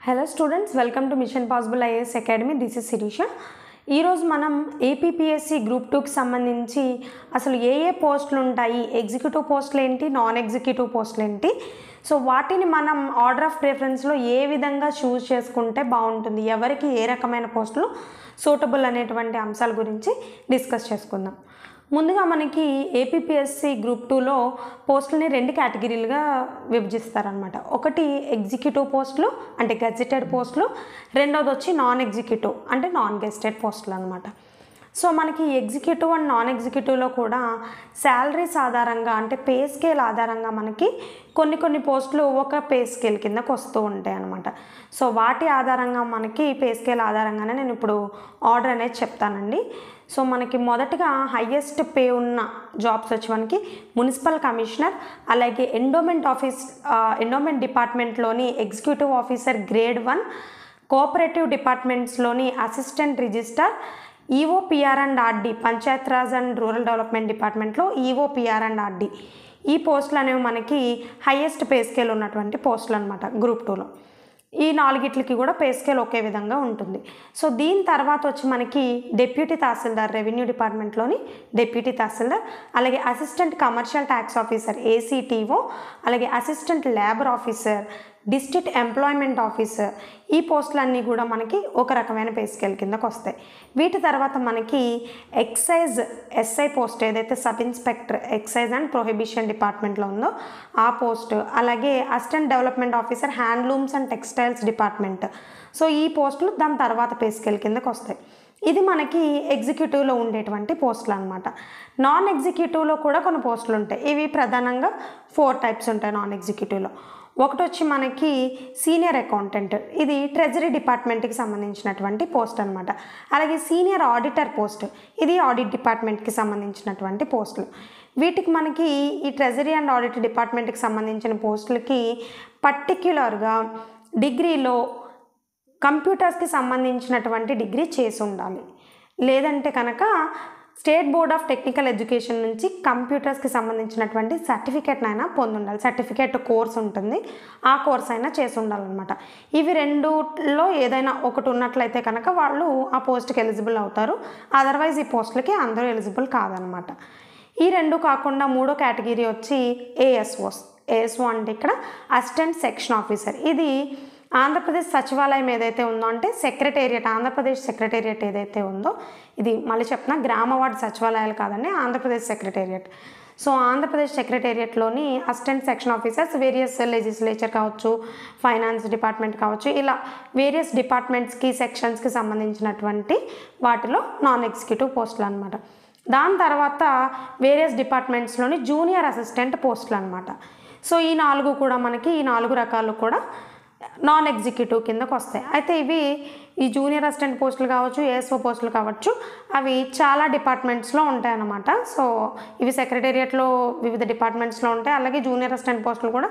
hello students welcome to mission possible IAS academy this is Shirisha ఈరోజు మనం APPSC group టూకి సంబంధించి అసలు ఏ ఏ పోస్టులు ఉంటాయి ఎగ్జిక్యూటివ్ పోస్టులు ఏంటి నాన్ ఎగ్జిక్యూటివ్ పోస్టులు ఏంటి సో వాటిని మనం ఆర్డర్ ఆఫ్ ప్రిఫరెన్స్లో ఏ విధంగా చూస్ చేసుకుంటే బాగుంటుంది ఎవరికి ఏ రకమైన పోస్టులు సూటబుల్ అనేటువంటి అంశాల గురించి డిస్కస్ చేసుకుందాం ముందుగా మనకి ఏపీపీఎస్సి గ్రూప్ టూలో పోస్టులని రెండు కేటగిరీలుగా విభజిస్తారనమాట ఒకటి ఎగ్జిక్యూటివ్ పోస్టులు అంటే గెజిటెడ్ పోస్టులు రెండోది వచ్చి నాన్ ఎగ్జిక్యూటివ్ అంటే నాన్ గెజిటెడ్ పోస్టులు అనమాట సో మనకి ఎగ్జిక్యూటివ్ అండ్ నాన్ ఎగ్జిక్యూటివ్లో కూడా శాలరీస్ ఆధారంగా అంటే పే స్కేల్ ఆధారంగా మనకి కొన్ని కొన్ని పోస్టులు ఒక పే స్కేల్ కిందకు వస్తూ ఉంటాయి అనమాట సో వాటి ఆధారంగా మనకి పే స్కేల్ ఆధారంగానే నేను ఇప్పుడు ఆర్డర్ అనేది చెప్తానండి సో మనకి మొదటగా హయ్యెస్ట్ పే ఉన్న జాబ్స్ వచ్చి మనకి మున్సిపల్ కమిషనర్ అలాగే ఎండోమెంట్ ఆఫీస్ ఎండోమెంట్ డిపార్ట్మెంట్లోని executive officer grade one cooperative డిపార్ట్మెంట్స్లోని assistant register EO PR and RD Panchayat Raj and rural development డిపార్ట్మెంట్లో ఈఓ పిఆర్ అండ్ ఆర్డి ఈ పోస్టులు అనేవి మనకి హయ్యెస్ట్ పే స్కేల్ ఉన్నటువంటి పోస్టులు అనమాట గ్రూప్ టూలో ఈ నాలుగిట్లకి కూడా పే స్కేల్ ఒకే విధంగా ఉంటుంది సో దీని తర్వాత వచ్చి మనకి డెప్యూటీ తహసీల్దార్ రెవెన్యూ డిపార్ట్మెంట్లోని డెప్యూటీ తహసీల్దార్ అలాగే assistant commercial tax officer ACTO అలాగే assistant labour officer district employment officer ఈ పోస్టులన్నీ కూడా మనకి ఒక రకమైన పే స్కేల్ కిందకు వస్తాయి వీటి తర్వాత మనకి ఎక్సైజ్ ఎస్ఐ పోస్ట్ ఏదైతే sub inspector excise and prohibition డిపార్ట్మెంట్లో ఉందో ఆ పోస్ట్ అలాగే assistant development officer handlooms and textiles department so ఈ పోస్టులు దాని తర్వాత పే స్కేల్ కిందకు వస్తాయి ఇది మనకి ఎగ్జిక్యూటివ్లో ఉండేటువంటి పోస్టులు అనమాట నాన్ ఎగ్జిక్యూటివ్లో కూడా కొన్ని పోస్టులు ఉంటాయి ఇవి ప్రధానంగా ఫోర్ టైప్స్ ఉంటాయి నాన్ ఎగ్జిక్యూటివ్లో ఒకటి వచ్చి మనకి సీనియర్ అకౌంటెంట్ ఇది ట్రెజరీ డిపార్ట్మెంట్కి సంబంధించినటువంటి పోస్ట్ అనమాట అలాగే సీనియర్ ఆడిటర్ పోస్ట్ ఇది ఆడిట్ డిపార్ట్మెంట్కి సంబంధించినటువంటి పోస్టులు వీటికి మనకి ఈ ట్రెజరీ అండ్ ఆడిట్ డిపార్ట్మెంట్కి సంబంధించిన పోస్టులకి పర్టిక్యులర్గా డిగ్రీలో కంప్యూటర్స్కి సంబంధించినటువంటి డిగ్రీ చేసి ఉండాలి లేదంటే కనుక state board of technical education నుంచి కంప్యూటర్స్కి సంబంధించినటువంటి సర్టిఫికేట్నైనా పొంది ఉండాలి సర్టిఫికేట్ కోర్స్ ఉంటుంది ఆ కోర్స్ అయినా చేసి ఉండాలన్నమాట ఇవి రెండులో ఏదైనా ఒకటి ఉన్నట్లయితే కనుక వాళ్ళు ఆ పోస్ట్కి ఎలిజిబుల్ అవుతారు అదర్వైజ్ ఈ పోస్టులకి అందరూ ఎలిజిబుల్ కాదనమాట ఈ రెండు కాకుండా మూడో కేటగిరీ వచ్చి ఏఎస్ఓస్ ఏఎస్ఓ అంటే ఇక్కడ అసిస్టెంట్ సెక్షన్ ఆఫీసర్ ఇది ఆంధ్రప్రదేశ్ సచివాలయం ఏదైతే ఉందో అంటే సెక్రటేరియట్ ఆంధ్రప్రదేశ్ సెక్రటేరియట్ ఏదైతే ఉందో ఇది మళ్ళీ చెప్తున్నా గ్రామ వార్డు సచివాలయాలు కాదండి ఆంధ్రప్రదేశ్ సెక్రటేరియట్ సో ఆంధ్రప్రదేశ్ సెక్రటేరియట్లోని assistant section officers various legislature కావచ్చు ఫైనాన్స్ డిపార్ట్మెంట్ కావచ్చు ఇలా వేరియస్ డిపార్ట్మెంట్స్కి సెక్షన్స్కి సంబంధించినటువంటి వాటిలో నాన్ ఎగ్జిక్యూటివ్ పోస్టులు అనమాట దాని తర్వాత వేరియస్ డిపార్ట్మెంట్స్లోని జూనియర్ అసిస్టెంట్ పోస్టులు అనమాట సో ఈ నాలుగు కూడా మనకి ఈ నాలుగు రకాలు కూడా నాన్ ఎగ్జిక్యూటివ్ కిందకు వస్తాయి అయితే ఇవి ఈ జూనియర్ అసిస్టెంట్ పోస్టులు కావచ్చు ఏఎస్ఓ పోస్టులు కావచ్చు అవి చాలా డిపార్ట్మెంట్స్లో ఉంటాయి అన్నమాట సో ఇవి సెక్రటేరియట్లో వివిధ డిపార్ట్మెంట్స్లో ఉంటాయి అలాగే జూనియర్ అసిస్టెంట్ పోస్టులు కూడా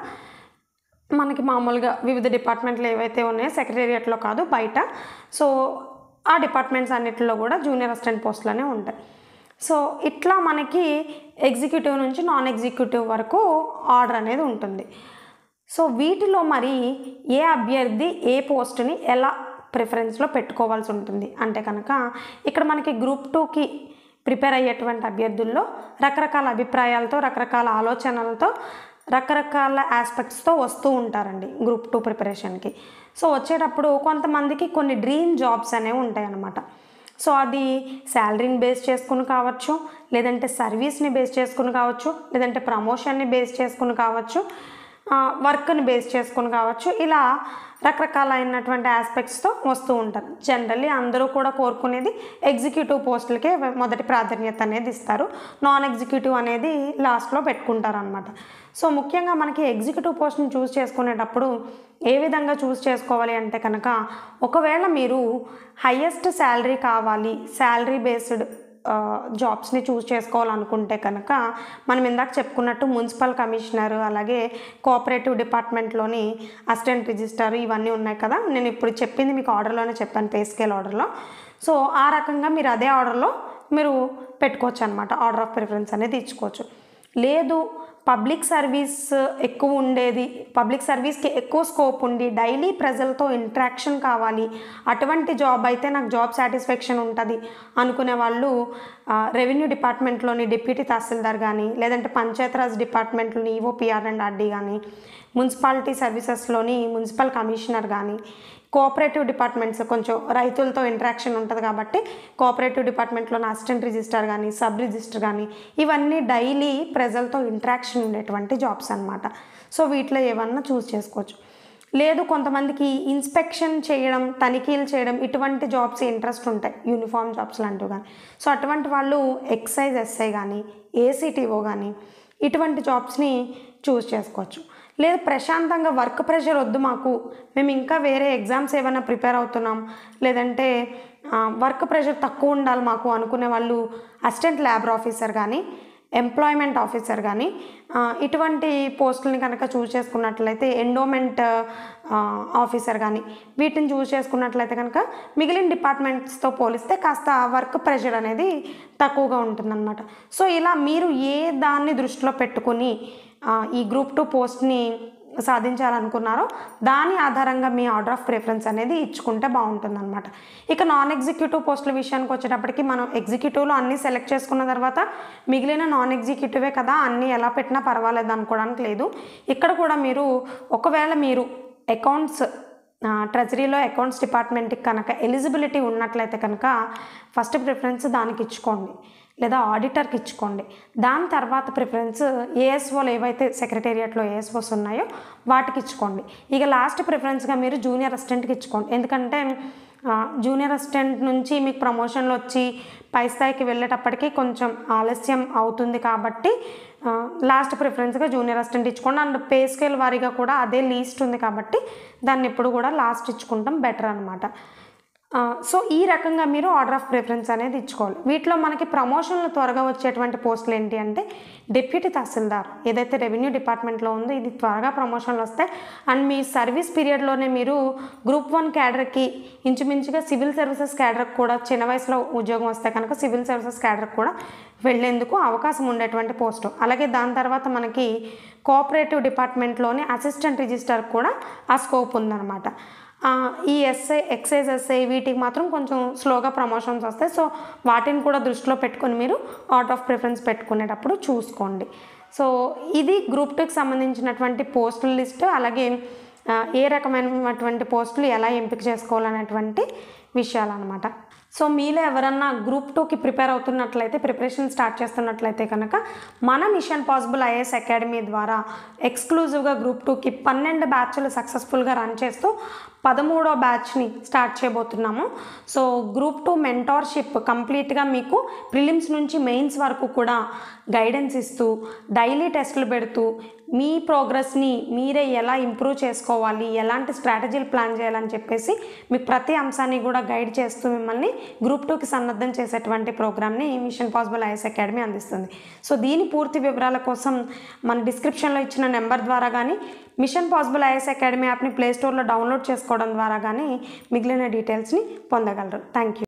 మనకి మామూలుగా వివిధ డిపార్ట్మెంట్లు ఏవైతే ఉన్నాయో సెక్రటేరియట్లో కాదు బయట సో ఆ డిపార్ట్మెంట్స్ అన్నిటిలో కూడా జూనియర్ అసిస్టెంట్ పోస్టులనే ఉంటాయి సో ఇట్లా మనకి ఎగ్జిక్యూటివ్ నుంచి నాన్ ఎగ్జిక్యూటివ్ వరకు ఆర్డర్ అనేది ఉంటుంది సో వీటిలో మరి ఏ అభ్యర్థి ఏ పోస్ట్ని ఎలా ప్రిఫరెన్స్లో పెట్టుకోవాల్సి ఉంటుంది అంటే కనుక ఇక్కడ మనకి గ్రూప్ టూకి ప్రిపేర్ అయ్యేటువంటి అభ్యర్థుల్లో రకరకాల అభిప్రాయాలతో రకరకాల ఆలోచనలతో రకరకాల ఆస్పెక్ట్స్తో వస్తూ ఉంటారండి గ్రూప్ టూ ప్రిపరేషన్కి సో వచ్చేటప్పుడు కొంతమందికి కొన్ని డ్రీమ్ జాబ్స్ అనేవి ఉంటాయి అన్నమాట సో అది శాలరీని బేస్ చేసుకుని కావచ్చు లేదంటే సర్వీస్ని బేస్ చేసుకుని కావచ్చు లేదంటే ప్రమోషన్ని బేస్ చేసుకుని కావచ్చు వర్క్ని బేస్ చేసుకుని కావచ్చు ఇలా రకరకాలైనటువంటి ఆస్పెక్ట్స్తో వస్తూ ఉంటారు జనరల్లీ అందరూ కూడా కోరుకునేది ఎగ్జిక్యూటివ్ పోస్టులకే మొదటి ప్రాధాన్యత అనేది ఇస్తారు నాన్ ఎగ్జిక్యూటివ్ అనేది లాస్ట్లో పెట్టుకుంటారు అనమాట సో ముఖ్యంగా మనకి ఎగ్జిక్యూటివ్ పోస్ట్ని చూస్ చేసుకునేటప్పుడు ఏ విధంగా చూస్ చేసుకోవాలి అంటే కనుక ఒకవేళ మీరు హయ్యెస్ట్ శాలరీ కావాలి శాలరీ బేస్డ్ జాబ్స్ని చూస్ చేసుకోవాలనుకుంటే కనుక మనం ఇందాక చెప్పుకున్నట్టు మున్సిపల్ కమిషనర్ అలాగే కోఆపరేటివ్ డిపార్ట్మెంట్లోని అసిస్టెంట్ రిజిస్టర్ ఇవన్నీ ఉన్నాయి కదా నేను ఇప్పుడు చెప్పింది మీకు ఆర్డర్లోనే చెప్పాను పే స్కేల్ ఆర్డర్లో సో ఆ రకంగా మీరు అదే ఆర్డర్లో మీరు పెట్టుకోవచ్చు అనమాట ఆర్డర్ ఆఫ్ ప్రిఫరెన్స్ అనేది ఇచ్చుకోవచ్చు లేదు పబ్లిక్ సర్వీస్ ఎక్కువ ఉండేది పబ్లిక్ సర్వీస్కి ఎక్కువ స్కోప్ ఉండి డైలీ ప్రజలతో ఇంట్రాక్షన్ కావాలి అటువంటి జాబ్ అయితే నాకు జాబ్ సాటిస్ఫాక్షన్ ఉంటుంది అనుకునే వాళ్ళు రెవెన్యూ డిపార్ట్మెంట్లోని డిప్యూటీ తహసీల్దార్ కానీ లేదంటే పంచాయతీరాజ్ డిపార్ట్మెంట్లోని ఈఓపిఆర్ అండ్ ఆర్డీ కానీ మున్సిపాలిటీ సర్వీసెస్లోని మున్సిపల్ కమిషనర్ కానీ కోఆపరేటివ్ డిపార్ట్మెంట్స్ కొంచెం రైతులతో ఇంటరాక్షన్ ఉంటుంది కాబట్టి కోఆపరేటివ్ డిపార్ట్మెంట్లో అసిస్టెంట్ రిజిస్టర్ కానీ సబ్ రిజిస్టర్ కానీ ఇవన్నీ డైలీ ప్రజలతో ఇంటరాక్షన్ ఉండేటువంటి జాబ్స్ అనమాట సో వీటిలో ఏమన్నా చూస్ చేసుకోవచ్చు లేదు కొంతమందికి ఇన్స్పెక్షన్ చేయడం తనిఖీలు చేయడం ఇటువంటి జాబ్స్ ఇంట్రెస్ట్ ఉంటాయి యూనిఫామ్ జాబ్స్ లాంటివి కానీ సో అటువంటి వాళ్ళు ఎక్సైజ్ ఎస్ఐ కానీ ఏసీటీఓ కానీ ఇటువంటి జాబ్స్ని చూస్ చేసుకోవచ్చు లేదు ప్రశాంతంగా వర్క్ ప్రెషర్ వద్దు మాకు మేము ఇంకా వేరే ఎగ్జామ్స్ ఏమైనా ప్రిపేర్ అవుతున్నాం లేదంటే వర్క్ ప్రెషర్ తక్కువ ఉండాలి మాకు అనుకునే వాళ్ళు అసిస్టెంట్ ల్యాబర్ ఆఫీసర్ కానీ ఎంప్లాయ్మెంట్ ఆఫీసర్ కానీ ఇటువంటి పోస్టులని కనుక చూస్ చేసుకున్నట్లయితే ఎండోమెంట్ ఆఫీసర్ కానీ వీటిని చూస్ చేసుకున్నట్లయితే కనుక మిగిలిన డిపార్ట్మెంట్స్తో పోలిస్తే కాస్త వర్క్ ప్రెషర్ అనేది తక్కువగా ఉంటుందన్నమాట సో ఇలా మీరు ఏ దాన్ని దృష్టిలో పెట్టుకుని ఈ గ్రూప్ టూ పోస్ట్ని సాధించాలనుకున్నారో దాని ఆధారంగా మీ ఆర్డర్ ఆఫ్ ప్రిఫరెన్స్ అనేది ఇచ్చుకుంటే బాగుంటుంది అనమాట ఇక నాన్ ఎగ్జిక్యూటివ్ పోస్టుల విషయానికి వచ్చేటప్పటికి మనం ఎగ్జిక్యూటివ్లో అన్నీ సెలెక్ట్ చేసుకున్న తర్వాత మిగిలిన నాన్ ఎగ్జిక్యూటివే కదా అన్నీ ఎలా పెట్టినా పర్వాలేదు అనుకోవడానికి లేదు ఇక్కడ కూడా మీరు ఒకవేళ మీరు అకౌంట్స్ ట్రెజరీలో అకౌంట్స్ డిపార్ట్మెంట్కి కనుక ఎలిజిబిలిటీ ఉన్నట్లయితే కనుక ఫస్ట్ ప్రిఫరెన్స్ దానికి ఇచ్చుకోండి లేదా ఆడిటర్కి ఇచ్చుకోండి దాని తర్వాత ప్రిఫరెన్స్ ఏఎస్ఓలు ఏవైతే సెక్రటేరియట్లో ఏఎస్ఓస్ ఉన్నాయో వాటికి ఇచ్చుకోండి ఇక లాస్ట్ ప్రిఫరెన్స్గా మీరు జూనియర్ అసిస్టెంట్కి ఇచ్చుకోండి ఎందుకంటే జూనియర్ అసిస్టెంట్ నుంచి మీకు ప్రమోషన్లు వచ్చి పై స్థాయికి వెళ్ళేటప్పటికి కొంచెం ఆలస్యం అవుతుంది కాబట్టి లాస్ట్ ప్రిఫరెన్స్గా జూనియర్ అసిస్టెంట్ ఇచ్చుకోండి అండ్ పే స్కేల్ వారీగా కూడా అదే లీస్ట్ ఉంది కాబట్టి దాన్ని ఎప్పుడు కూడా లాస్ట్ ఇచ్చుకుంటాం బెటర్ అనమాట సో ఈ రకంగా మీరు ఆర్డర్ ఆఫ్ ప్రిఫరెన్స్ అనేది ఇచ్చుకోవాలి వీటిలో మనకి ప్రమోషన్లు త్వరగా వచ్చేటువంటి పోస్టులు ఏంటి అంటే డిప్యూటీ తహసీల్దార్ ఏదైతే రెవెన్యూ డిపార్ట్మెంట్లో ఉందో ఇది త్వరగా ప్రమోషన్లు వస్తాయి అండ్ మీ సర్వీస్ పీరియడ్లోనే మీరు గ్రూప్ వన్ క్యాడర్కి ఇంచుమించుగా సివిల్ సర్వీసెస్ క్యాడర్కి కూడా చిన్న వయసులో ఉద్యోగం వస్తే కనుక సివిల్ సర్వీసెస్ క్యాడర్కి కూడా వెళ్ళేందుకు అవకాశం ఉండేటువంటి పోస్టు అలాగే దాని తర్వాత మనకి కోఆపరేటివ్ డిపార్ట్మెంట్లోని అసిస్టెంట్ రిజిస్టర్ కూడా ఆ స్కోప్ ఉందన్నమాట ఈ ఎస్ఐ ఎక్సైజ్ ఎస్ఐ వీటికి మాత్రం కొంచెం స్లోగా ప్రమోషన్స్ వస్తాయి సో వాటిని కూడా దృష్టిలో పెట్టుకొని మీరు అవుట్ ఆఫ్ ప్రిఫరెన్స్ పెట్టుకునేటప్పుడు చూసుకోండి సో ఇది గ్రూప్ టూకి సంబంధించినటువంటి పోస్టుల లిస్ట్ అలాగే ఏ రకమైనటువంటి పోస్టులు ఎలా ఎంపిక చేసుకోవాలనేటువంటి విషయాలు అనమాట సో మీలో ఎవరన్నా గ్రూప్ టూకి ప్రిపేర్ అవుతున్నట్లయితే ప్రిపరేషన్ స్టార్ట్ చేస్తున్నట్లయితే కనుక మన మిషన్ పాసిబుల్ ఐఏఎస్ అకాడమీ ద్వారా ఎక్స్క్లూజివ్గా గ్రూప్ టూకి పన్నెండు బ్యాచ్లు సక్సెస్ఫుల్గా రన్ చేస్తూ పదమూడో బ్యాచ్ని స్టార్ట్ చేయబోతున్నాము సో గ్రూప్ టూ మెంటార్షిప్ కంప్లీట్గా మీకు ప్రిలిమ్స్ నుంచి మెయిన్స్ వరకు కూడా గైడెన్స్ ఇస్తూ డైలీ టెస్టులు పెడుతూ మీ ప్రోగ్రెస్ని మీరే ఎలా ఇంప్రూవ్ చేసుకోవాలి ఎలాంటి స్ట్రాటజీలు ప్లాన్ చేయాలని చెప్పేసి మీకు ప్రతి అంశాన్ని కూడా గైడ్ చేస్తూ మిమ్మల్ని గ్రూప్ టూకి సన్నద్ధం చేసేటువంటి ప్రోగ్రామ్ని మిషన్ పాసిబుల్ ఐఎస్ అకాడమీ అందిస్తుంది సో దీని పూర్తి వివరాల కోసం మన డిస్క్రిప్షన్లో ఇచ్చిన నెంబర్ ద్వారా కానీ మిషన్ పాసిబుల్ ఐఎస్ అకాడమీ యాప్ని ప్లేస్టోర్లో డౌన్లోడ్ చేసుకోవడం ద్వారా కానీ మిగిలిన డీటెయిల్స్ని పొందగలరు థ్యాంక్ యూ